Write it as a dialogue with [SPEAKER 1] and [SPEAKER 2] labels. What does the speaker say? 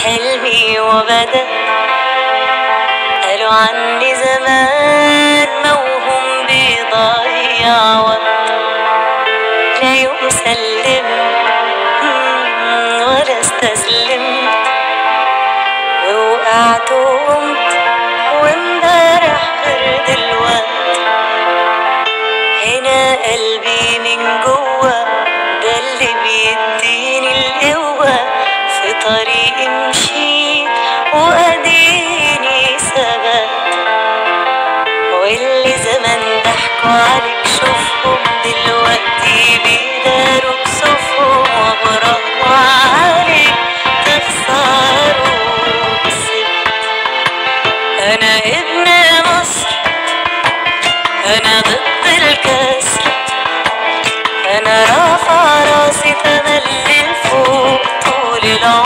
[SPEAKER 1] حلمي وبدأ قالوا عني زمان موهوم بيضيع وقت لا يوم سلم ولا استسلم ووقعت وقمت وامبارح غير دلوقت هنا قلبي من جوه ده اللي بيديني القوة في طريقي مشيت وأديني ثبت واللي زمان ضحكوا عليك شوفهم دلوقتي بيداروا كسوفهم وبرافو عليك تخسروا كسبت أنا ابن مصر أنا ضد الكسر أنا رافع راسي تملي لفوق طول العمر